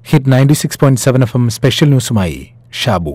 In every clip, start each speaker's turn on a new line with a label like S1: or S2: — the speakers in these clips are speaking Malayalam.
S1: hit ninety six point seven F M special ന്യൂസുമായി ഷാബു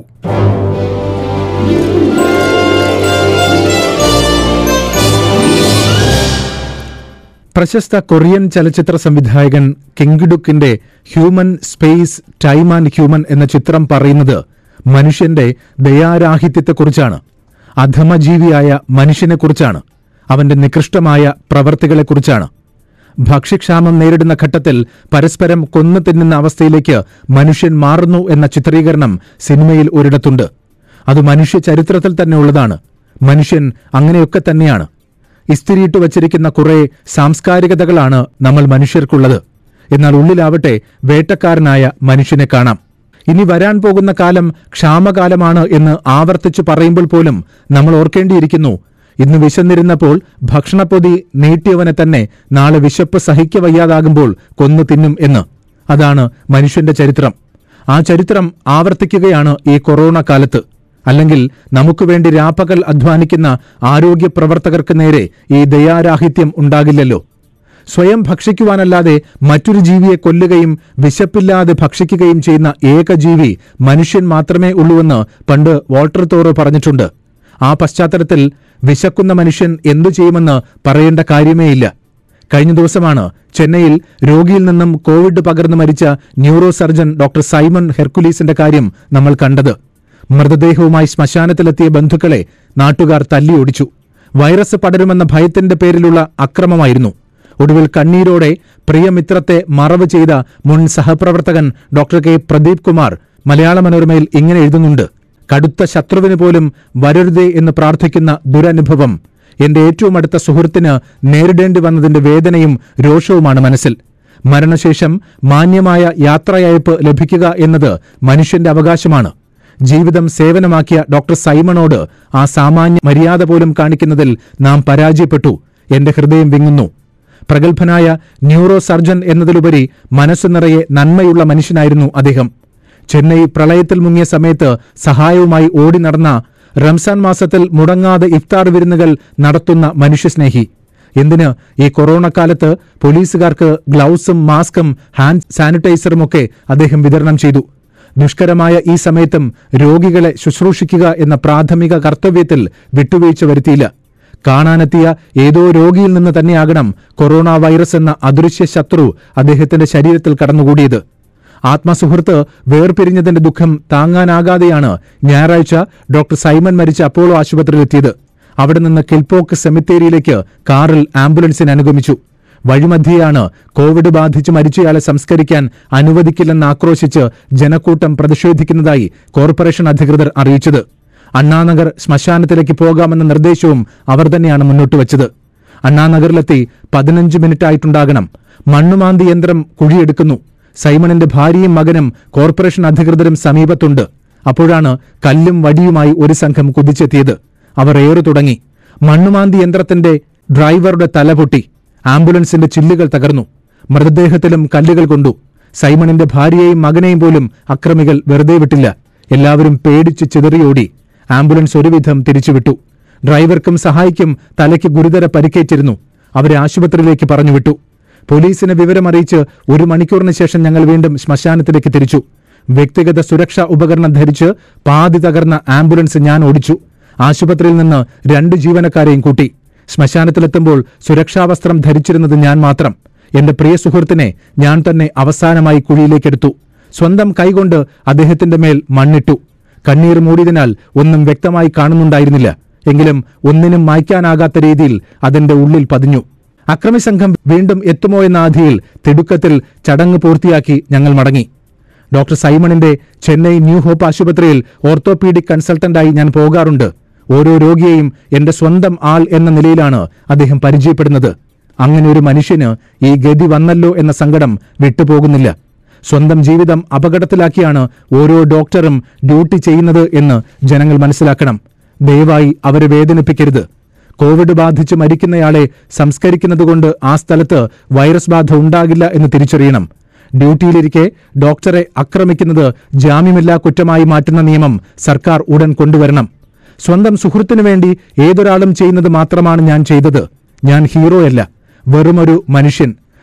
S1: പ്രശസ്ത കൊറിയൻ ചലച്ചിത്ര സംവിധായകൻ കിങ്ഡുക്കിന്റെ human space time and human എന്ന ചിത്രം പറയുന്നത് മനുഷ്യന്റെ ദയാരാഹിത്യത്തെക്കുറിച്ചാണ് അധമജീവിയായ മനുഷ്യനെക്കുറിച്ചാണ് അവന്റെ നികൃഷ്ടമായ പ്രവർത്തികളെക്കുറിച്ചാണ് ഭക്ഷ്യക്ഷാമം നേരിടുന്ന ഘട്ടത്തിൽ പരസ്പരം കൊന്നു തിന്നുന്ന അവസ്ഥയിലേക്ക് മനുഷ്യൻ മാറുന്നു എന്ന ചിത്രീകരണം സിനിമയിൽ ഒരിടത്തുണ്ട് അത് മനുഷ്യ ചരിത്രത്തിൽ തന്നെ ഉള്ളതാണ് മനുഷ്യൻ അങ്ങനെയൊക്കെ തന്നെയാണ് ഇസ്തിരിയിട്ട് വച്ചിരിക്കുന്ന കുറെ സാംസ്കാരികതകളാണ് നമ്മൾ മനുഷ്യർക്കുള്ളത് എന്നാൽ ഉള്ളിലാവട്ടെ വേട്ടക്കാരനായ മനുഷ്യനെ കാണാം ഇനി വരാൻ പോകുന്ന കാലം ക്ഷാമകാലമാണ് എന്ന് ആവർത്തിച്ചു പറയുമ്പോൾ പോലും നമ്മൾ ഓർക്കേണ്ടിയിരിക്കുന്നു ഇന്ന് വിശന്നിരുന്നപ്പോൾ ഭക്ഷണപ്പൊതി നീട്ടിയവനെ തന്നെ നാളെ വിശപ്പ് സഹിക്കവയ്യാതാകുമ്പോൾ കൊന്നു തിന്നും എന്ന് അതാണ് മനുഷ്യന്റെ ചരിത്രം ആ ചരിത്രം ആവർത്തിക്കുകയാണ് ഈ കൊറോണ കാലത്ത് അല്ലെങ്കിൽ നമുക്ക് വേണ്ടി രാപ്പകൽ അധ്വാനിക്കുന്ന ആരോഗ്യ പ്രവർത്തകർക്ക് നേരെ ഈ ദയാരാഹിത്യം ഉണ്ടാകില്ലല്ലോ സ്വയം ഭക്ഷിക്കുവാനല്ലാതെ മറ്റൊരു ജീവിയെ കൊല്ലുകയും വിശപ്പില്ലാതെ ഭക്ഷിക്കുകയും ചെയ്യുന്ന ഏക ജീവി മനുഷ്യൻ മാത്രമേ ഉള്ളൂവെന്ന് പണ്ട് വാൾട്ടർ തോറോ പറഞ്ഞിട്ടുണ്ട് ആ പശ്ചാത്തലത്തിൽ വിശക്കുന്ന മനുഷ്യൻ എന്തു ചെയ്യുമെന്ന് പറയേണ്ട കാര്യമേയില്ല കഴിഞ്ഞ ദിവസമാണ് ചെന്നൈയിൽ രോഗിയിൽ നിന്നും കോവിഡ് പകർന്നു മരിച്ച ന്യൂറോ സർജൻ ഡോക്ടർ സൈമൺ ഹെർക്കുലീസിന്റെ കാര്യം നമ്മൾ കണ്ടത് മൃതദേഹവുമായി ശ്മശാനത്തിലെത്തിയ ബന്ധുക്കളെ നാട്ടുകാർ തല്ലിയൊടിച്ചു വൈറസ് പടരുമെന്ന ഭയത്തിന്റെ പേരിലുള്ള അക്രമമായിരുന്നു ഒടുവിൽ കണ്ണീരോടെ പ്രിയമിത്രത്തെ മറവ് ചെയ്ത മുൻ സഹപ്രവർത്തകൻ ഡോക്ടർ കെ പ്രദീപ് കുമാർ മലയാള മനോരമയിൽ ഇങ്ങനെ എഴുതുന്നുണ്ട് കടുത്ത ശത്രുവിന് പോലും വരരുതേ എന്ന് പ്രാർത്ഥിക്കുന്ന ദുരനുഭവം എന്റെ ഏറ്റവും അടുത്ത സുഹൃത്തിന് നേരിടേണ്ടി വന്നതിന്റെ വേദനയും രോഷവുമാണ് മനസ്സിൽ മരണശേഷം മാന്യമായ യാത്രയയപ്പ് ലഭിക്കുക എന്നത് മനുഷ്യന്റെ അവകാശമാണ് ജീവിതം സേവനമാക്കിയ ഡോക്ടർ സൈമണോട് ആ സാമാന്യ മര്യാദ പോലും കാണിക്കുന്നതിൽ നാം പരാജയപ്പെട്ടു എന്റെ ഹൃദയം വിങ്ങുന്നു പ്രഗത്ഭനായ ന്യൂറോ സർജൻ എന്നതിലുപരി മനസ്സു നിറയെ നന്മയുള്ള മനുഷ്യനായിരുന്നു അദ്ദേഹം ചെന്നൈ പ്രളയത്തിൽ മുങ്ങിയ സമയത്ത് സഹായവുമായി ഓടി നടന്ന റംസാൻ മാസത്തിൽ മുടങ്ങാതെ ഇഫ്താർ വിരുന്നുകൾ നടത്തുന്ന മനുഷ്യസ്നേഹി എന്തിന് ഈ കൊറോണ കാലത്ത് പോലീസുകാർക്ക് ഗ്ലൗസും മാസ്കും ഹാൻഡ് സാനിറ്റൈസറുമൊക്കെ അദ്ദേഹം വിതരണം ചെയ്തു ദുഷ്കരമായ ഈ സമയത്തും രോഗികളെ ശുശ്രൂഷിക്കുക എന്ന പ്രാഥമിക കർത്തവ്യത്തിൽ വിട്ടുവീഴ്ച വരുത്തിയില്ല കാണാനെത്തിയ ഏതോ രോഗിയിൽ നിന്ന് തന്നെയാകണം കൊറോണ വൈറസ് എന്ന അദൃശ്യ ശത്രു അദ്ദേഹത്തിന്റെ ശരീരത്തിൽ കടന്നുകൂടിയത് ആത്മസുഹൃത്ത് വേർപിരിഞ്ഞതിന്റെ ദുഃഖം താങ്ങാനാകാതെയാണ് ഞായറാഴ്ച ഡോക്ടർ സൈമൺ മരിച്ച അപ്പോളോ ആശുപത്രിയിലെത്തിയത് അവിടെ നിന്ന് കിൽപോക്ക് സെമിത്തേരിയിലേക്ക് കാറിൽ ആംബുലൻസിന് അനുഗമിച്ചു വഴിമധ്യയാണ് കോവിഡ് ബാധിച്ച് മരിച്ചയാളെ സംസ്കരിക്കാൻ അനുവദിക്കില്ലെന്ന് ആക്രോശിച്ച് ജനക്കൂട്ടം പ്രതിഷേധിക്കുന്നതായി കോർപ്പറേഷൻ അധികൃതർ അറിയിച്ചത് അണ്ണാനഗർ ശ്മശാനത്തിലേക്ക് പോകാമെന്ന നിർദ്ദേശവും അവർ തന്നെയാണ് മുന്നോട്ട് വച്ചത് അണ്ണാനഗറിലെത്തി പതിനഞ്ച് മിനിറ്റ് ആയിട്ടുണ്ടാകണം മണ്ണുമാന്തി യന്ത്രം കുഴിയെടുക്കുന്നു സൈമണിന്റെ ഭാര്യയും മകനും കോർപ്പറേഷൻ അധികൃതരും സമീപത്തുണ്ട് അപ്പോഴാണ് കല്ലും വടിയുമായി ഒരു സംഘം കുതിച്ചെത്തിയത് അവർ ഏറു തുടങ്ങി മണ്ണുമാന്തി യന്ത്രത്തിന്റെ ഡ്രൈവറുടെ തല പൊട്ടി ആംബുലൻസിന്റെ ചില്ലുകൾ തകർന്നു മൃതദേഹത്തിലും കല്ലുകൾ കൊണ്ടു സൈമണിന്റെ ഭാര്യയെയും മകനെയും പോലും അക്രമികൾ വെറുതെ വിട്ടില്ല എല്ലാവരും പേടിച്ച് ചിതറിയോടി ആംബുലൻസ് ഒരുവിധം തിരിച്ചുവിട്ടു ഡ്രൈവർക്കും സഹായിക്കും തലയ്ക്ക് ഗുരുതര പരിക്കേറ്റിരുന്നു അവരെ ആശുപത്രിയിലേക്ക് പറഞ്ഞുവിട്ടു പോലീസിനെ വിവരമറിയിച്ച് ഒരു മണിക്കൂറിന് ശേഷം ഞങ്ങൾ വീണ്ടും ശ്മശാനത്തിലേക്ക് തിരിച്ചു വ്യക്തിഗത സുരക്ഷാ ഉപകരണം ധരിച്ച് പാതി തകർന്ന ആംബുലൻസ് ഞാൻ ഓടിച്ചു ആശുപത്രിയിൽ നിന്ന് രണ്ട് ജീവനക്കാരെയും കൂട്ടി ശ്മശാനത്തിലെത്തുമ്പോൾ സുരക്ഷാവസ്ത്രം ധരിച്ചിരുന്നത് ഞാൻ മാത്രം എന്റെ പ്രിയ സുഹൃത്തിനെ ഞാൻ തന്നെ അവസാനമായി കുഴിയിലേക്കെടുത്തു സ്വന്തം കൈകൊണ്ട് അദ്ദേഹത്തിന്റെ മേൽ മണ്ണിട്ടു കണ്ണീർ മൂടിയതിനാൽ ഒന്നും വ്യക്തമായി കാണുന്നുണ്ടായിരുന്നില്ല എങ്കിലും ഒന്നിനും മായ്ക്കാനാകാത്ത രീതിയിൽ അതിന്റെ ഉള്ളിൽ പതിഞ്ഞു അക്രമി സംഘം വീണ്ടും എത്തുമോ എന്ന ആധിയിൽ തിടുക്കത്തിൽ ചടങ്ങ് പൂർത്തിയാക്കി ഞങ്ങൾ മടങ്ങി ഡോക്ടർ സൈമണിന്റെ ചെന്നൈ ന്യൂ ഹോപ്പ് ആശുപത്രിയിൽ ഓർത്തോപീഡിക് കൺസൾട്ടന്റായി ഞാൻ പോകാറുണ്ട് ഓരോ രോഗിയെയും എന്റെ സ്വന്തം ആൾ എന്ന നിലയിലാണ് അദ്ദേഹം പരിചയപ്പെടുന്നത് അങ്ങനെ ഒരു മനുഷ്യന് ഈ ഗതി വന്നല്ലോ എന്ന സങ്കടം വിട്ടുപോകുന്നില്ല സ്വന്തം ജീവിതം അപകടത്തിലാക്കിയാണ് ഓരോ ഡോക്ടറും ഡ്യൂട്ടി ചെയ്യുന്നത് എന്ന് ജനങ്ങൾ മനസ്സിലാക്കണം ദയവായി അവരെ വേദനിപ്പിക്കരുത് കോവിഡ് ബാധിച്ച് മരിക്കുന്നയാളെ സംസ്കരിക്കുന്നതുകൊണ്ട് ആ സ്ഥലത്ത് വൈറസ് ബാധ ഉണ്ടാകില്ല എന്ന് തിരിച്ചറിയണം ഡ്യൂട്ടിയിലിരിക്കെ ഡോക്ടറെ ആക്രമിക്കുന്നത് ജാമ്യമില്ലാ കുറ്റമായി മാറ്റുന്ന നിയമം സർക്കാർ ഉടൻ കൊണ്ടുവരണം സ്വന്തം സുഹൃത്തിനു വേണ്ടി ഏതൊരാളും ചെയ്യുന്നത് മാത്രമാണ് ഞാൻ ചെയ്തത് ഞാൻ ഹീറോയല്ല വെറുമൊരു മനുഷ്യൻ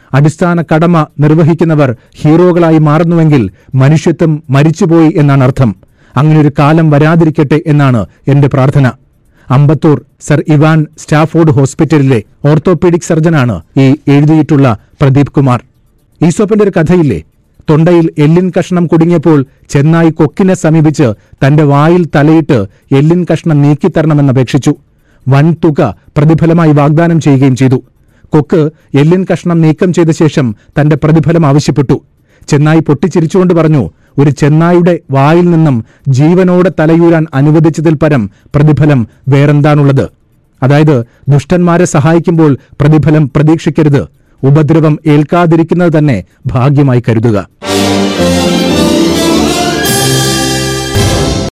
S1: അടിസ്ഥാന കടമ നിർവഹിക്കുന്നവർ ഹീറോകളായി മാറുന്നുവെങ്കിൽ മനുഷ്യത്വം മരിച്ചുപോയി എന്നാണ് അർത്ഥം അങ്ങനെയൊരു കാലം വരാതിരിക്കട്ടെ എന്നാണ് എന്റെ പ്രാർത്ഥന അമ്പത്തൂർ സർ ഇവാൻ സ്റ്റാഫോർഡ് ഹോസ്പിറ്റലിലെ ഓർത്തോപീഡിക് സർജനാണ് ഈ എഴുതിയിട്ടുള്ള പ്രദീപ് കുമാർ ഈസോപ്പിന്റെ ഒരു കഥയില്ലേ തൊണ്ടയിൽ എല്ലിൻ കഷ്ണം കുടുങ്ങിയപ്പോൾ ചെന്നായി കൊക്കിനെ സമീപിച്ച് തന്റെ വായിൽ തലയിട്ട് എല്ലിൻ കഷ്ണം നീക്കിത്തരണമെന്ന് അപേക്ഷിച്ചു വൻ തുക പ്രതിഫലമായി വാഗ്ദാനം ചെയ്യുകയും ചെയ്തു കൊക്ക് എല്ലിൻ കഷ്ണം നീക്കം ചെയ്ത ശേഷം തന്റെ പ്രതിഫലം ആവശ്യപ്പെട്ടു ചെന്നായി പൊട്ടിച്ചിരിച്ചുകൊണ്ട് പറഞ്ഞു ഒരു ചെന്നായുടെ വായിൽ നിന്നും ജീവനോടെ തലയൂരാൻ അനുവദിച്ചതിൽ പരം പ്രതിഫലം വേറെന്താണുള്ളത് അതായത് ദുഷ്ടന്മാരെ സഹായിക്കുമ്പോൾ പ്രതിഫലം പ്രതീക്ഷിക്കരുത് ഉപദ്രവം ഏൽക്കാതിരിക്കുന്നത് തന്നെ ഭാഗ്യമായി കരുതുക